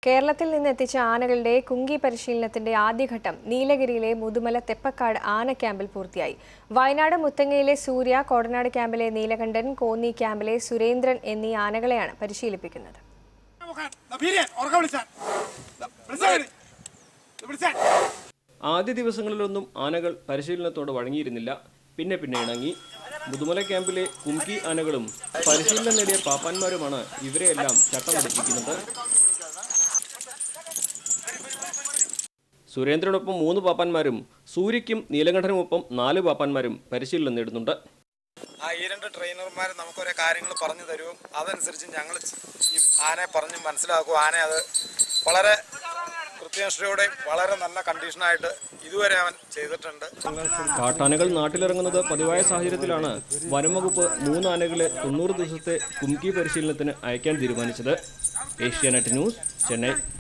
കേരളത്തിൽ നിന്ന് എത്തിച്ച ആനകളുടെ കുങ്കി പരിശീലനത്തിന്റെ ആദ്യഘട്ടം നീലഗിരിയിലെ മുതുമല തെപ്പക്കാട് ആന ക്യാമ്പിൽ പൂർത്തിയായി വയനാട് മുത്തങ്ങയിലെ സൂര്യ കോടനാട് ക്യാമ്പിലെ നീലകണ്ഠൻ കോന്നി ക്യാമ്പിലെ സുരേന്ദ്രൻ എന്നീ ആനകളെയാണ് പരിശീലിപ്പിക്കുന്നത് ആദ്യ ദിവസങ്ങളിലൊന്നും ആനകൾ പരിശീലനത്തോട് വഴങ്ങിയിരുന്നില്ല പിന്നെ പിന്നെ ഇണങ്ങി മുതുമല ക്യാമ്പിലെ കുംകി ആനകളും പരിശീലനം നേടിയ പാപ്പാന്മാരുമാണ് ഇവരെയെല്ലാം ചട്ടമടിപ്പിക്കുന്നത് സുരേന്ദ്രനൊപ്പം മൂന്ന് പാപ്പാന്മാരും സൂര്യയ്ക്കും നീലകണ്ഠനുമൊപ്പം നാല് പാപ്പാന്മാരും പരിശീലനം നേടുന്നുണ്ട് ആ ഈ രണ്ട് ട്രെയിനർമാർ നമുക്ക് ഓരോ കാര്യങ്ങൾ പറഞ്ഞു തരും അതനുസരിച്ച് ഞങ്ങൾ ഈ ആനയെ പറഞ്ഞ് മനസ്സിലാക്കും ആനയെ അത് വളരെ കൃത്യനിഷ്ഠയോടെ വളരെ നല്ല കണ്ടീഷനായിട്ട് ഇതുവരെ അവൻ ചെയ്തിട്ടുണ്ട് കാട്ടാനകൾ നാട്ടിലിറങ്ങുന്നത് പതിവായ സാഹചര്യത്തിലാണ് വനംവകുപ്പ് മൂന്ന് ആനകളെ തൊണ്ണൂറ് ദിവസത്തെ കുംകി പരിശീലനത്തിന് അയക്കാൻ തീരുമാനിച്ചത് ഏഷ്യാനെറ്റ് ന്യൂസ് ചെന്നൈ